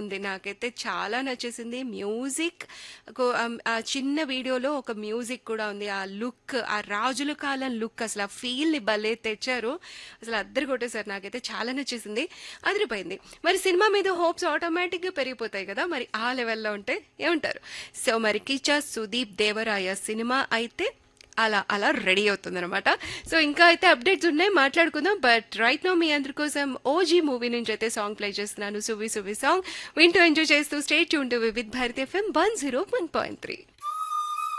ఉంది. నాకైతే చాలా నచ్చేసింది. మ్యూజిక్ కొ ఆహ్, ఆ చిన్న వీడియోలో ఒక మ్యూజిక్ కూడా ఉంది. ఆ లుక్, ఆ రాజుల కాలం లుక్ అసలు ఆ ఫీల్‌ని భలే తెచ్చారు. అసలు అద్దరి కొట్టేసారు. నాకైతే చాలా నచ్చేసింది. అదిరిపోయింది. మరి సినిమా మీద హోప్స్ ఆటోమేటిక్‌గా పెరిగిపోతాయి కదా! మరి ఆ లెవెల్‌లో ఉంటే ఏమంటారు? సో, మరి 'కిచ్చా సుదీప్ దేవరాయ' సినిమా అయితే అలా అలా రెడీ అవుతుందనమాట. సో, ఇంకా అయితే అప్డేట్స్ ఉన్నాయి మాట్లాడుకుందాం. బట్ రైట్ నౌ మీ అందరి కోసం 'ఓజీ' మూవీ నుంచి అయితే సాంగ్ ప్లే చేస్తున్నాను. 'సువ్వి సువ్వి' సాంగ్ వింటూ ఎంజాయ్ చేస్తూ stay tune to Vividh Bharati FM 101.3